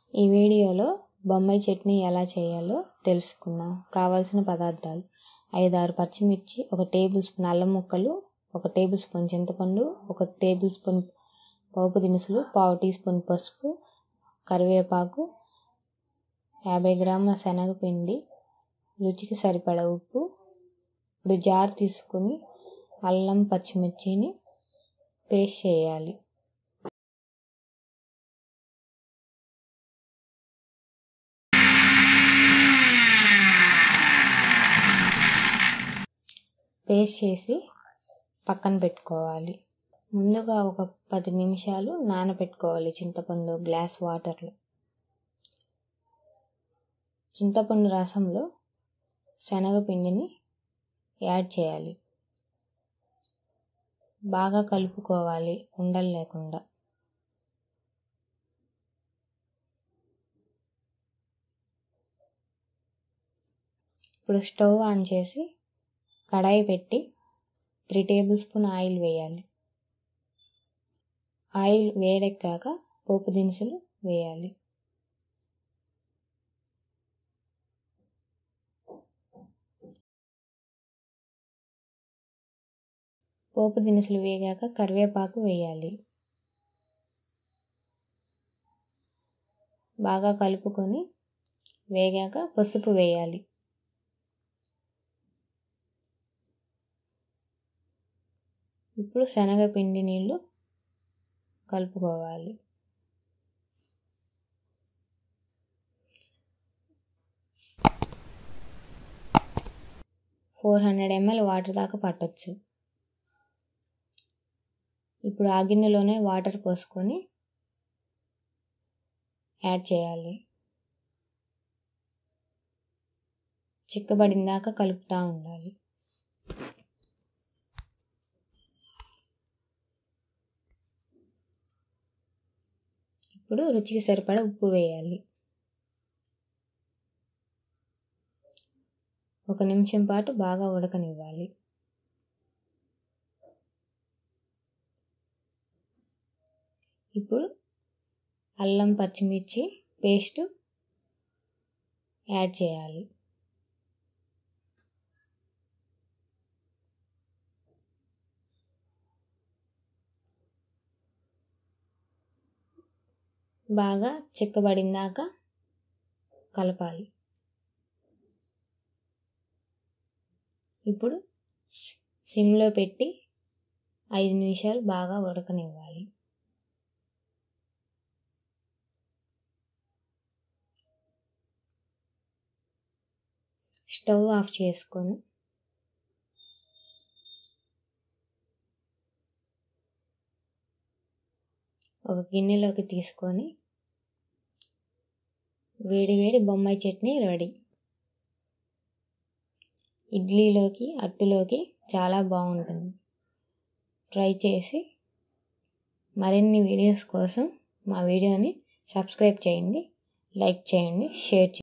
ఈ వీడియోలో బొంబాయి చట్నీ ఎలా చేయాలో తెలుసుకుందాం కావాల్సిన పదార్థాలు ఐదారు పచ్చిమిర్చి ఒక టేబుల్ స్పూన్ అల్లం ముక్కలు ఒక టేబుల్ స్పూన్ చింతపండు ఒక టేబుల్ స్పూన్ పోపు దినుసులు పావు టీ స్పూన్ పసుపు కరివేపాకు యాభై గ్రాముల శనగపిండి రుచికి సరిపడ ఉప్పు ఇప్పుడు జార్ తీసుకుని అల్లం పచ్చిమిర్చిని పేస్ట్ చేయాలి పేస్ట్ చేసి పక్కన పెట్టుకోవాలి ముందుగా ఒక పది నిమిషాలు నానబెట్టుకోవాలి చింతపండు గ్లాస్ వాటర్లో చింతపండు రసంలో శనగపిండిని యాడ్ చేయాలి బాగా కలుపుకోవాలి ఉండలు లేకుండా ఇప్పుడు స్టవ్ ఆన్ చేసి కడాయి పెట్టి త్రీ టేబుల్ స్పూన్ ఆయిల్ వేయాలి ఆయిల్ వేడెక్కాక పోపు దినుసులు వేయాలి పోపు దినుసులు వేగాక కరివేపాకు వేయాలి బాగా కలుపుకొని వేగాక పసుపు వేయాలి ఇప్పుడు శనగపిండి నీళ్ళు కలుపుకోవాలి ఫోర్ హండ్రెడ్ ఎంఎల్ వాటర్ దాకా పట్టొచ్చు ఇప్పుడు ఆ గిన్నెలోనే వాటర్ పోసుకొని యాడ్ చేయాలి చిక్కబడిందాక కలుపుతూ ఉండాలి ఇప్పుడు రుచికి సరిపడా ఉప్పు వేయాలి ఒక నిమిషం పాటు బాగా ఉడకనివ్వాలి ఇప్పుడు అల్లం పచ్చిమిర్చి పేస్ట్ యాడ్ చేయాలి బాగా చిక్కబడిందాక కలపాలి ఇప్పుడు సిమ్లో పెట్టి ఐదు నిమిషాలు బాగా ఉడకనివ్వాలి స్టవ్ ఆఫ్ చేసుకొని ఒక గిన్నెలోకి తీసుకొని వేడి వేడి బొంబాయి చట్నీ రెడీ ఇడ్లీలోకి అట్టులోకి చాలా బాగుంటుంది ట్రై చేసి మరిన్ని వీడియోస్ కోసం మా వీడియోని సబ్స్క్రైబ్ చేయండి లైక్ చేయండి షేర్ చేయండి